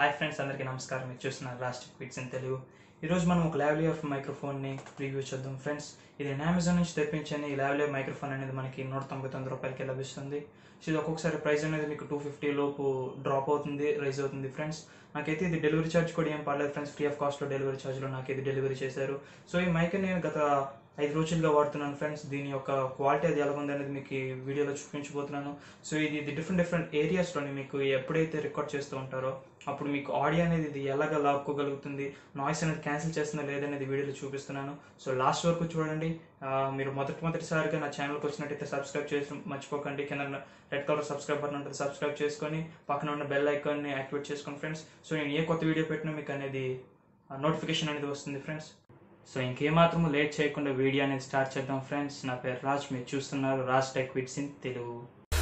hi friends అందరికీ నమస్కారం మీరు చూస్తున్నారు లాస్ట్ క్విట్స్ ఇన్ తెలుగు ఈరోజు మనం ఒక లావ్లియర్ మైక్రోఫోన్ని రివ్యూ చేద్దాం ఫ్రెండ్స్ ఇది నేను అమెజాన్ నుంచి తెప్పించాను ఈ లావ్లియర్ మైక్రోఫోన్ అనేది మనకి నూట తొంభై తొమ్మిది రూపాయలకి లభిస్తుంది సో ఇది ఒక్కొక్కసారి ప్రైస్ అనేది మీకు టూ ఫిఫ్టీ లోపు డ్రాప్ అవుతుంది రైజ్ అవుతుంది ఫ్రెండ్స్ నాకైతే ఇది డెలివరీ ఛార్జ్ కూడా ఏం పడలేదు ఫ్రెండ్స్ ఫ్రీ ఆఫ్ కాస్ట్లో డెలివరీ ఛార్జ్లో నాకు ఇది డెలివరీ చేశారు సో ఈ మైక్ నేను గత ఐదు రోజులుగా వాడుతున్నాను ఫ్రెండ్స్ దీని యొక్క క్వాలిటీ అది ఎలా ఉంది అనేది మీకు ఈ వీడియోలో చూపించబోతున్నాను సో ఇది ఇది డిఫరెంట్ డిఫరెంట్ ఏరియాస్లోని మీకు ఎప్పుడైతే రికార్డ్ చేస్తూ ఉంటారో అప్పుడు మీకు ఆడియో అనేది ఇది ఎలాగ లాక్కోగలుగుతుంది నాయిస్ అనేది క్యాన్సిల్ చేస్తుందా లేదనేది వీడియోలో చూపిస్తున్నాను సో లాస్ట్ వరకు చూడండి ఆ, మీరు మొదటి మొదటిసారిగా నా ఛానల్కి వచ్చినట్టయితే సబ్స్క్రైబ్ చేసి మర్చిపోకండి కింద రెడ్ కలర్ సబ్స్క్రైబ్ బటన్ ఉంటుంది సబ్స్క్రైబ్ చేసుకొని పక్కన ఉన్న బెల్ ఐకాన్ని యాక్టివేట్ చేసుకోండి ఫ్రెండ్స్ సో నేను ఏ కొత్త వీడియో పెట్టినా మీకు అనేది నోటిఫికేషన్ అనేది వస్తుంది ఫ్రెండ్స్ సో ఇంకేమాత్రం లేట్ చేయకుండా వీడియో అనేది స్టార్ట్ చేద్దాం ఫ్రెండ్స్ నా పేరు రాజ్ మీరు చూస్తున్నారు Raj tech wits in Telugu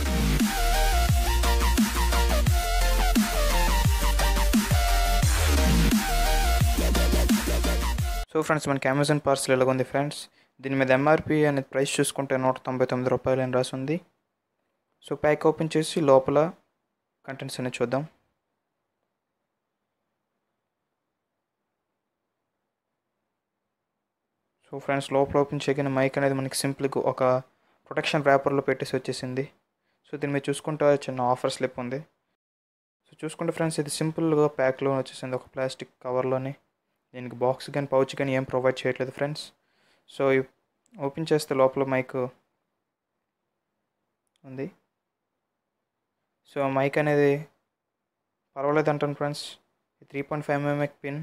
so friends మనకి అమెజాన్ పార్సల్ ఎలాగ ఉంది ఫ్రెండ్స్ దీని మీద ఎంఆర్పి అనేది ప్రైస్ చూసుకుంటే నూట తొంభై తొమ్మిది రూపాయలు అని రాసి ఉంది సో ప్యాక్ ఓపెన్ చేసి లోపల కంటెంట్స్ అనేది చూద్దాం సో ఫ్రెండ్స్ లోపల ఓపెన్ చేయగానే మైక్ అనేది మనకి సింపుల్గా ఒక ప్రొటెక్షన్ ర్యాపర్లో పెట్టేసి వచ్చేసింది సో దీని మీద చూసుకుంటే చిన్న ఆఫర్ స్లిప్ ఉంది సో చూసుకుంటే ఫ్రెండ్స్ ఇది సింపుల్గా ప్యాక్లో వచ్చేసింది ఒక ప్లాస్టిక్ కవర్లోని దీనికి బాక్స్ కానీ పౌచ్ కానీ ఏం ప్రొవైడ్ చేయట్లేదు ఫ్రెండ్స్ సో ఇ- ఓపెన్ చేస్తే లోపల మైక్ ఉంది సో మైక్ అనేది పర్వాలేదు అంటాను ఫ్రెండ్స్ త్రీ పాయింట్ ఫైవ్ ఎంఎంఎక్ పిన్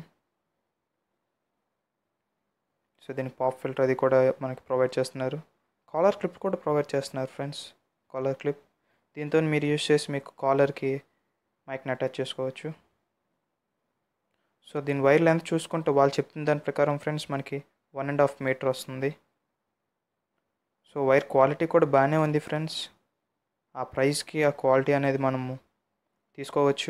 సో దీని పాప్ ఫిల్టర్ అది కూడా మనకి ప్రొవైడ్ చేస్తున్నారు కాలర్ క్లిప్ కూడా ప్రొవైడ్ చేస్తున్నారు ఫ్రెండ్స్ కాలర్ క్లిప్ దీంతో మీరు యూస్ చేసి మీకు కాలర్కి మైక్ని అటాచ్ చేసుకోవచ్చు సో దీని వైర్ లెంత్ చూసుకుంటే వాళ్ళు చెప్పిన దాని ప్రకారం ఫ్రెండ్స్ మనకి వన్ అండ్ హాఫ్ మీటర్ వస్తుంది సో వైర్ క్వాలిటీ కూడా బాగానే ఉంది ఫ్రెండ్స్ ఆ ప్రైస్కి ఆ క్వాలిటీ అనేది మనము తీసుకోవచ్చు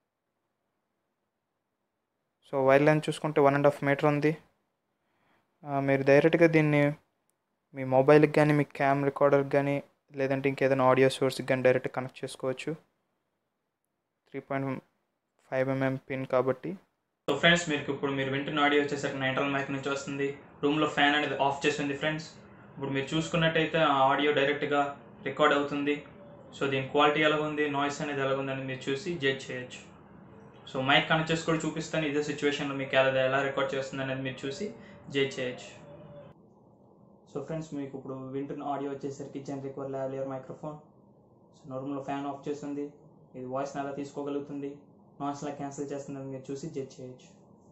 సో వైర్ లెంత్ చూసుకుంటే వన్ అండ్ హాఫ్ మీటర్ ఉంది ఆ, మీరు డైరెక్ట్గా దీన్ని మీ మొబైల్కి కానీ మీ క్యామ్ రికార్డర్కి కానీ లేదంటే ఇంకేదైనా ఆడియో సోర్స్కి కానీ డైరెక్ట్ కనెక్ట్ చేసుకోవచ్చు three point five mm pin కాబట్టి సో ఫ్రెండ్స్ మీకు ఇప్పుడు మీరు వింటున్న ఆడియో వచ్చేసరికి నా ఇంటర్నల్ మైక్ నుంచి వస్తుంది రూమ్లో ఫ్యాన్ అనేది ఆఫ్ చేసి ఉంది ఫ్రెండ్స్ ఇప్పుడు మీరు చూసుకున్నట్టయితే ఆ ఆడియో డైరెక్ట్గా రికార్డ్ అవుతుంది సో దీని క్వాలిటీ ఎలా ఉంది నాయిస్ అనేది ఎలా ఉంది అని మీరు చూసి జడ్జ్ చేయొచ్చు సో మైక్ కనెక్ట్ చేసి కూడా చూపిస్తాను ఇదే సిచ్యువేషన్లో మీకు ఎలా ఎలా రికార్డ్ చేస్తుంది అనేది మీరు చూసి జడ్జ్ చేయొచ్చు సో ఫ్రెండ్స్ మీకు ఇప్పుడు వింటున్న ఆడియో వచ్చేసరికి జెనరిక్ వర్ లావలియర్ మైక్రోఫోన్ సో నార్మల్గా ఫ్యాన్ ఆఫ్ చేస్తుంది ఇది వాయిస్ని ఎలా తీసుకోగలుగుతుంది నాయిస్ ఎలా క్యాన్సిల్ చేస్తుందని మీరు చూసి జడ్జ్ చేయొచ్చు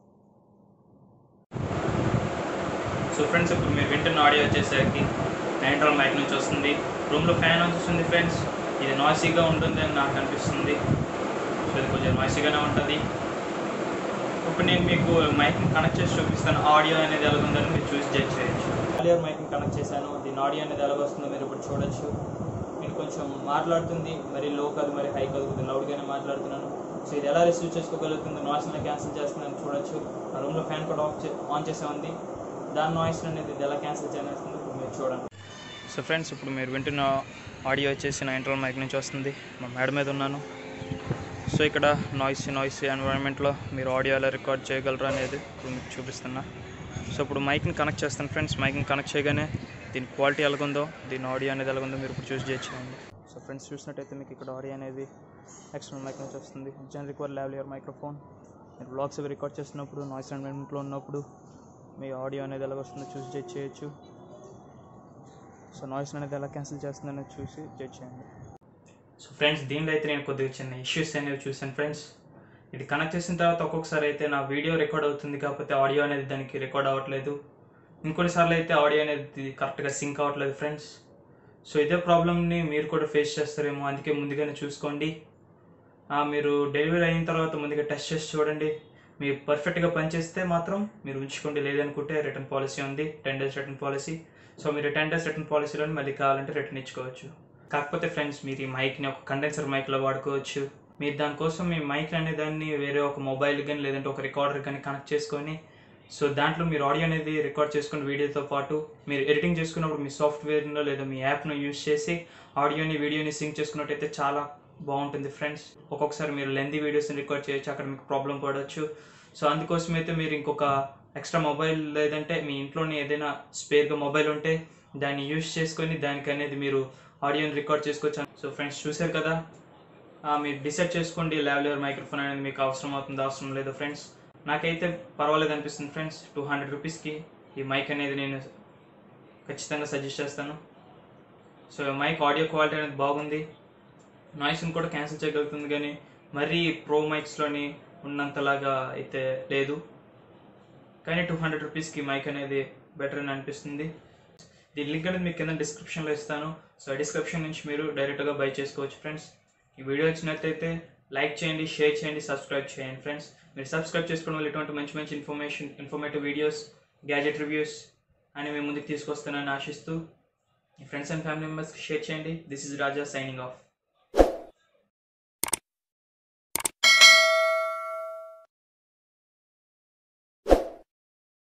సో ఫ్రెండ్స్ ఇప్పుడు మీరు వింటున్న ఆడియో వచ్చేసరికి నైంట్రల్ మైక్ నుంచి వస్తుంది రూమ్లో ఫ్యాన్ వస్తుంది ఫ్రెండ్స్ ఇది నాయిసీగా ఉంటుంది అని నాకు అనిపిస్తుంది సో ఇది కొంచెం నాయిసీగానే ఉంటుంది ఇప్పుడు నేను మీకు మైక్ని కనెక్ట్ చేసి చూపిస్తాను ఆడియో అనేది ఎలా ఉందని మీరు చూసి జడ్జ్ చేయొచ్చు ఆడియో మైక్ని కనెక్ట్ చేశాను దీని ఆడియో అనేది ఎలా వస్తుందో మీరు ఇప్పుడు చూడొచ్చు నేను కొంచెం మాట్లాడుతుంది మరి లో కాదు మరి హై కాదు కొద్దిగా లౌడ్గానే మాట్లాడుతున్నాను సో ఇది ఎలా రిసీవ్ చేసుకోగలుగుతుంది నాయిస్ని క్యాన్సిల్ చేస్తుందని చూడొచ్చు ఆ రూమ్లో ఫ్యాన్ కూడా ఆఫ్ చే ఆన్ చేసే ఉంది దాని నాయిస్ అనేది ఇది ఎలా క్యాన్సిల్ చేస్తుంది ఇప్పుడు మీరు చూడండి సో ఫ్రెండ్స్ ఇప్పుడు మీరు వింటున్న ఆడియో వచ్చేసి నా ఇంటర్నల్ మైక్ నుంచి వస్తుంది మా మేడ మీద ఉన్నాను సో ఇక్కడ నాయిస్ నాయిస్ ఎన్వైరన్మెంట్లో మీరు ఆడియో ఎలా రికార్డ్ చేయగలరు అనేది ఇప్పుడు మీకు చూపిస్తున్నా సో ఇప్పుడు మైక్ని కనెక్ట్ చేస్తాను ఫ్రెండ్స్ మైక్ని కనెక్ట్ చేయగానే దీని క్వాలిటీ ఎలాగుందో దీని ఆడియో అనేది ఎలాగుందో మీరు ఇప్పుడు చూసి చేయండి సో ఫ్రెండ్స్ చూసినట్టయితే మీకు ఇక్కడ ఆడియో అనేది ఎక్స్టర్నల్ మైక్ నుంచి వస్తుంది జనరిక్ వర్ లావ్లియర్ మైక్రోఫోన్ మీరు బ్లాగ్స్ అవి రికార్డ్ చేస్తున్నప్పుడు నాయిస్ ఎన్వైరన్మెంట్లో ఉన్నప్పుడు మీ ఆడియో అనేది ఎలా వస్తుందో చూసి జడ్జ్ చేయొచ్చు సో నాయిస్ అనేది ఎలా క్యాన్సిల్ చేస్తుందనేది చూసి జడ్జ్ చేయండి సో ఫ్రెండ్స్ దీనిలో అయితే నేను కొద్దిగా చిన్న ఇష్యూస్ అనేవి చూసాను ఫ్రెండ్స్ ఇది కనెక్ట్ చేసిన తర్వాత ఒక్కొక్కసారి అయితే నా వీడియో రికార్డ్ అవుతుంది కాకపోతే ఆడియో అనేది దానికి రికార్డ్ అవ్వట్లేదు ఇంకొన్నిసార్లు అయితే ఆడియో అనేది కరెక్ట్గా సింక్ అవ్వట్లేదు ఫ్రెండ్స్ సో ఇదే ప్రాబ్లమ్ని మీరు కూడా ఫేస్ చేస్తారేమో అందుకే ముందుగానే చూసుకోండి ఆ, మీరు డెలివరీ అయిన తర్వాత ముందుగా టెస్ట్ చేసి చూడండి మీరు పర్ఫెక్ట్గా పనిచేస్తే మాత్రం మీరు ఉంచుకోండి లేదనుకుంటే రిటర్న్ పాలసీ ఉంది ten days return policy so మీరు టెన్ డేస్ రిటర్న్ పాలసీలో మళ్ళీ కావాలంటే రిటర్న్ ఇచ్చుకోవచ్చు కాకపోతే ఫ్రెండ్స్ మీరు ఈ మైక్ని ఒక కండెన్సర్ మైక్లో వాడుకోవచ్చు మీరు దానికోసం మీ మైక్ అనే దాన్ని వేరే ఒక మొబైల్ కానీ లేదంటే ఒక రికార్డర్ కానీ కనెక్ట్ చేసుకొని సో దాంట్లో మీరు ఆడియో అనేది రికార్డ్ చేసుకుని వీడియోతో పాటు మీరు ఎడిటింగ్ చేసుకున్నప్పుడు మీ సాఫ్ట్వేర్ను లేదా మీ యాప్ను యూస్ చేసి ఆడియోని వీడియోని సింక్ చేసుకున్నట్టయితే చాలా బాగుంటుంది ఫ్రెండ్స్ ఒక్కొక్కసారి మీరు లెందీ వీడియోస్ని రికార్డ్ చేయొచ్చు అక్కడ మీకు ప్రాబ్లం పడవచ్చు సో అందుకోసం అయితే మీరు ఇంకొక ఎక్స్ట్రా మొబైల్ లేదంటే మీ ఇంట్లోనే ఏదైనా స్పేర్గా మొబైల్ ఉంటే దాన్ని యూస్ చేసుకొని దానికి అనేది మీరు ఆడియోని రికార్డ్ చేసుకోవచ్చు సో ఫ్రెండ్స్ చూశారు కదా ఆ, మీరు డిసైడ్ చేసుకోండి లావ్లియర్ మైక్రోఫోన్ అనేది మీకు అవసరం అవుతుంది అవసరం లేదు ఫ్రెండ్స్ నాకైతే పర్వాలేదు అనిపిస్తుంది ఫ్రెండ్స్ టూ హండ్రెడ్ రూపీస్కి ఈ మైక్ అనేది నేను ఖచ్చితంగా సజెస్ట్ చేస్తాను సో మైక్ ఆడియో క్వాలిటీ అనేది బాగుంది నాయిస్ని కూడా క్యాన్సిల్ చేయగలుగుతుంది కానీ మరీ ప్రో మైక్స్లోని ఉన్నంతలాగా అయితే లేదు కానీ టూ హండ్రెడ్ రూపీస్కి మైక్ అనేది బెటర్ అని అనిపిస్తుంది దీని లింక్ అనేది మీకు కింద డిస్క్రిప్షన్లో ఇస్తాను సో డిస్క్రిప్షన్ నుంచి మీరు డైరెక్ట్గా బై చేసుకోవచ్చు ఫ్రెండ్స్ ఈ వీడియో వచ్చినట్లయితే లైక్ చేయండి షేర్ చేయండి సబ్స్క్రైబ్ చేయండి ఫ్రెండ్స్ మీరు సబ్స్క్రైబ్ చేసుకోవడం వల్ల ఇటువంటి మంచి మంచి information informative videos gadget reviews అని మేము ముందుకు తీసుకొస్తానని ఆశిస్తూ మీ ఫ్రెండ్స్ అండ్ ఫ్యామిలీ మెంబర్స్కి షేర్ చేయండి this is Raja signing of